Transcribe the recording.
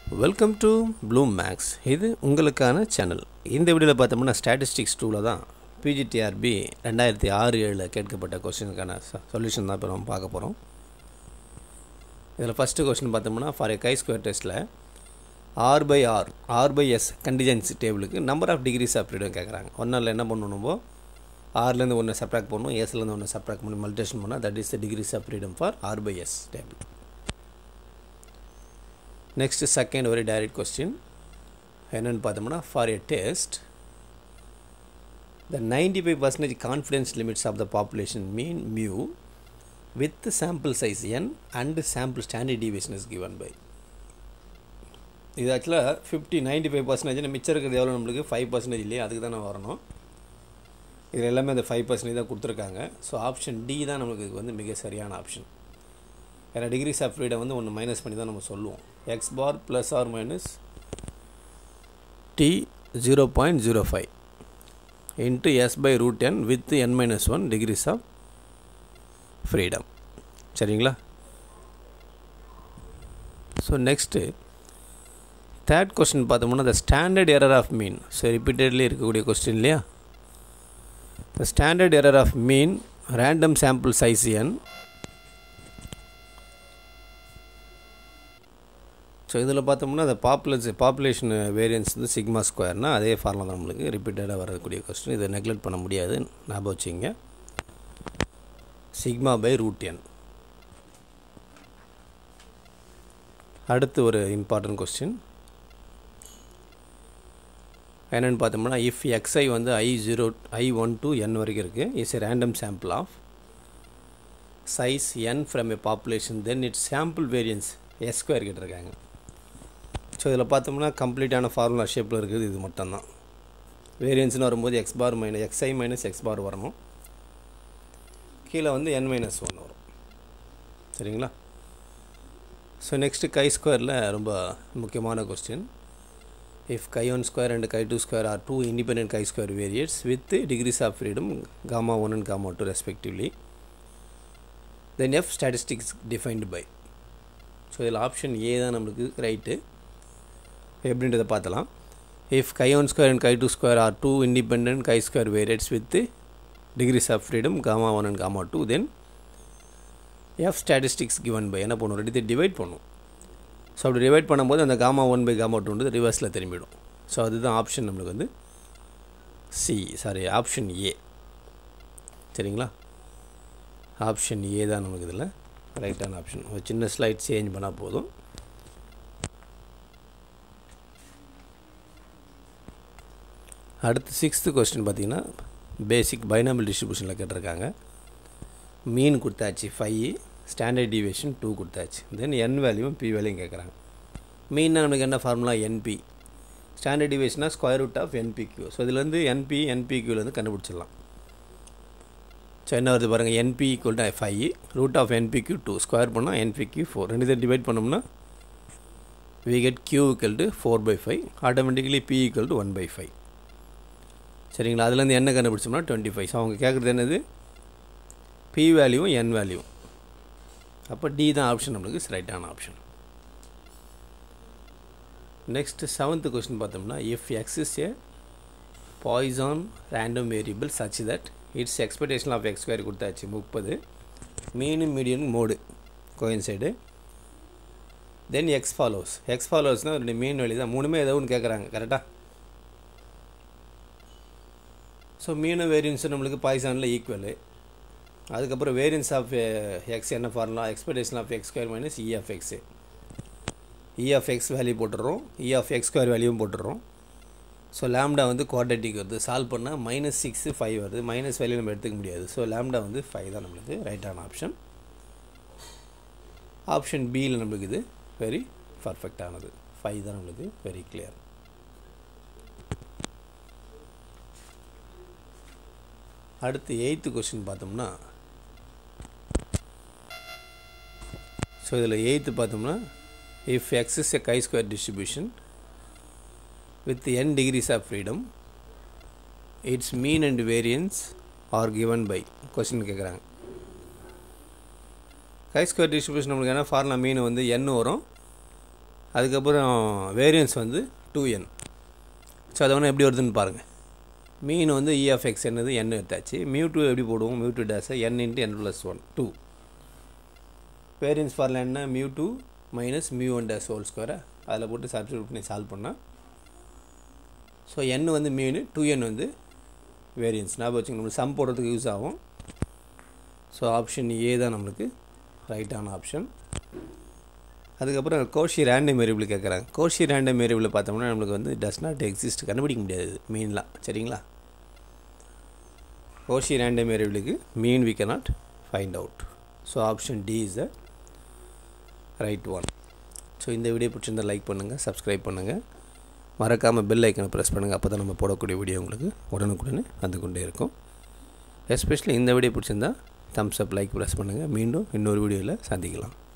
welcome to Bloom maths இது உங்களுக்கான channel இந்த வீடியோவில் பார்த்தோம்னா ஸ்டாட்டிஸ்டிக்ஸ் டூவில் தான் பிஜிடிஆர்பி ரெண்டாயிரத்தி ஆறு ஏழில் கேட்கப்பட்ட கொஸ்டினுக்கான சொல்யூஷன் தான் இப்போ நம்ம பார்க்க போகிறோம் இதில் ஃபஸ்ட்டு கொஸ்டின் பார்த்தோம்னா ஃபார் ஏ கை ஸ்கொயர் டெஸ்ட்டில் R by R R by S contingency டேபிளுக்கு number of degrees of freedom கேட்குறாங்க ஒன்றில் என்ன பண்ணணுமோ ஆர்லேருந்து ஒன்று சப்ராக்ட் பண்ணணும் எஸ்லேருந்து ஒன்று சப்ராக்ட் பண்ணி மல்டிஷன் பண்ணால் that is the degrees of freedom for R by S table next second ஒரு டைரக்ட் கொஸ்டின் என்னென்னு பார்த்தோம்னா for a test the ninety five percentage confidence limits of the population mean mu with sample size N and sample standard deviation is given by இது ஆக்சுவலாக fifty ninety five percentage மிச்சம் இருக்கிறது எவ்வளோ நம்மளுக்கு five percentage இல்லையா அதுக்கு தான் நான் வரணும் இதில் எல்லாமே அந்த ஃபைவ் பர்சன்டேஜ் தான் கொடுத்துருக்காங்க ஸோ ஆப்ஷன் டி தான் நம்மளுக்கு வந்து மிக சரியான ஆப்ஷன் ஏன்னா டிகிரிஸ் ஆஃப் ஃப்ரீடம் வந்து ஒன்று மைனஸ் பண்ணி தான் நம்ம சொல்லுவோம் X bar plus or minus T zero point zero five into S by root N with N minus one degrees of freedom சரிங்களா ஸோ நெக்ஸ்ட்டு தேர்ட் கொஸ்டின் பார்த்தோம்னா the standard error of mean so repeatedly இருக்கக்கூடிய question இல்லையா the standard error of mean random sample size N so இதில் பார்த்தோம்னா அந்த populous population variance வந்து sigma ஸ்கொயர்னால் அதே ஃபார்முலா தான் நம்மளுக்கு ரிப்பீட்டடாக வரக்கூடிய கொஸ்டின் இதை நெக்லெக்ட் பண்ண முடியாது ஞாபகம் வச்சுங்க சிக்மா பை ரூட் என் அடுத்து ஒரு இம்பார்ட்டன்ட் கொஸ்டின் என்னென்னு பார்த்தோம்னா இஃப் எக்ஸ்ஐ வந்து I zero I one to N வரைக்கும் இருக்குது it's a random sample of size N from a population then it's sample variance S square கேட்டிருக்காங்க ஸோ இதில் பார்த்தோம்னா கம்ப்ளீட்டான ஃபார்முலா ஷேப்பில் இருக்குது இது மட்டும்தான் வேரியன்ஸ்னு வரும்போது X bar minus X I minus X bar வரணும் கீழே வந்து என் மைனஸ் ஒன் வரும் சரிங்களா ஸோ நெக்ஸ்ட்டு கை ஸ்கொயரில் ரொம்ப முக்கியமான question if chi one square and chi two square are two independent chi square variates with degrees of freedom gamma one and gamma two respectively then F statistics defined by so இதில் option A தான் நம்மளுக்கு right எப்படின்றத பார்த்தலாம் if chi one square and chi two square are two independent chi square variates with degrees of freedom gamma one and gamma two then F statistics given by என்ன பண்ணுவோம் ரெண்டு divide பண்ணும் so அப்படி divide பண்ணும்போது அந்த gamma one by gamma டூன்றது ரிவர்ஸில் திரும்பிடும் ஸோ அதுதான் ஆப்ஷன் நம்மளுக்கு வந்து சி சாரி ஆப்ஷன் ஏ சரிங்களா ஆப்ஷன் ஏ தான் நமக்கு இதில் ரைட்டான ஆப்ஷன் ஒரு சின்ன ஸ்லைட் சேஞ்ச் பண்ணால் போதும் அடுத்து சிக்ஸ்த்து கொஸ்டின் பார்த்திங்கன்னா பேசிக் பைனாமல் டிஸ்ட்ரிபியூஷனில் கேட்டிருக்காங்க மீன் கொடுத்தாச்சு ஃபைவ் ஸ்டாண்டர்ட் டிவியேஷன் டூ கொடுத்தாச்சு தென் என் வேல்யூவும் பி வேல்யூவும் கேட்குறாங்க மீன்னா நம்மளுக்கு என்ன ஃபார்முலா என்பி ஸ்டாண்டர்ட் டிவியேஷனாக square root of NPQ so இதுலேருந்து என்பி என்பிக்யூலேருந்து கண்டுபிடிச்சிடலாம் ஸோ என்ன வருது பாருங்கள் NP equal to five root of NPQ two square பண்ணால் என்பிக்யூ ஃபோர் ரெண்டு இதை டிவைட் பண்ணோம்னா we get Q equal to four by five automatically P equal to one by five சரிங்களா அதுலேருந்து என்ன கண்டுபிடிச்சோம்னா டுவெண்ட்டி ஃபைவ் ஸோ அவங்க கேட்குறது என்னது பி வேல்யூவும் என் வேல்யூவும் அப்போ டி தான் ஆப்ஷன் நம்மளுக்கு ரைட்டான ஆப்ஷன் நெக்ஸ்ட் செவன்த்து கொஸ்டின் பார்த்தோம்னா if X is a Poisson random variable such that it's expectation of X square கொடுத்தாச்சு முப்பது mean median mode coincide then X follows X ஃபாலோஸ்னால் ரெண்டு மீன் வழி தான் மூணுமே ஏதோ ஒன்று கேட்குறாங்க கரெக்டாக ஸோ மீனு வேரியன்ஸும் நம்மளுக்கு பாய்சானில் ஈக்குவலு அதுக்கப்புறம் வேரியன்ஸ் ஆஃப் எக்ஸ் என்ன formula expectation of X square minus E of X E of X value போட்டுடுறோம் இ ஆஃப் எக்ஸ் ஸ்கொயர் வேல்யூவும் போட்டுடுறோம் ஸோ லேம்டா வந்து குவாட்ரட்டிக் வருது சால்வ் பண்ணால் மைனஸ் சிக்ஸு ஃபைவ் வருது மைனஸ் வேல்யூ நம்ம எடுத்துக்க முடியாது ஸோ லேம்டா வந்து ஃபைவ் தான் நம்மளுக்கு ரைட்டான ஆப்ஷன் ஆப்ஷன் பியில் நம்மளுக்கு இது வெரி பர்ஃபெக்டானது ஃபைவ் தான் நம்மளுக்கு வெரி கிளியர் அடுத்து எயித்து கொஸ்டின் பார்த்தோம்னா ஸோ இதில் எயித்து பார்த்தோம்னா if X is a chi square distribution with n degrees of freedom its mean and variance are given by question கேட்குறாங்க கை ஸ்கொயர் டிஸ்ட்ரிபியூஷன் நம்மளுக்கு என்ன formula மீன் வந்து n வரும் அதுக்கப்புறம் வேரியன்ஸ் வந்து டூ என் ஸோ அதை ஒன்று எப்படி வருதுன்னு பாருங்கள் மீன் வந்து இஎஃப்எக்ஸ் என்னது என் எடுத்தாச்சு மியூ டூ எப்படி போடுவோம் மியூ டூ டேஸை N into N plus one two variance ஃபார்ல என்ன mu two minus mu one dash whole ஸ்கொயரை அதில் போட்டு சப்ஸ்டியூட் பண்ணி சால்வ் பண்ணால் ஸோ என் வந்து மீன் டூ என் வந்து வேரியன்ஸ் ஞாபகம் வச்சுங்க நம்மளுக்கு சம் போடுறதுக்கு யூஸ் ஆகும் ஸோ ஆப்ஷன் ஏ தான் நம்மளுக்கு ரைட்டான ஆப்ஷன் அதுக்கப்புறம் கோஷி ரேண்டம் வேரியபிள் கேட்குறாங்க கோஷி ரேண்டம் வேரியபிள் பார்த்தோம்னா நம்மளுக்கு வந்து டஸ் நாட் எக்ஸிஸ்ட் கண்டுபிடிக்க முடியாது மீன்லாம் சரிங்களா கோஷி ரேண்டம் வேரியபிளுக்கு mean we cannot find out so option D is the right one so இந்த வீடியோ பிடிச்சிருந்தா லைக் பண்ணுங்கள் சப்ஸ்கிரைப் பண்ணுங்கள் மறக்காமல் பெல் ஐக்கனை ப்ரெஸ் பண்ணுங்கள் அப்போ தான் நம்ம போடக்கூடிய வீடியோ உங்களுக்கு உடனுக்குடனே வந்து கொண்டே இருக்கும் எஸ்பெஷலி இந்த வீடியோ பிடிச்சிருந்தா தம்ஸ் அப் லைக் ப்ரெஸ் பண்ணுங்கள் மீண்டும் இன்னொரு வீடியோவில் சந்திக்கலாம்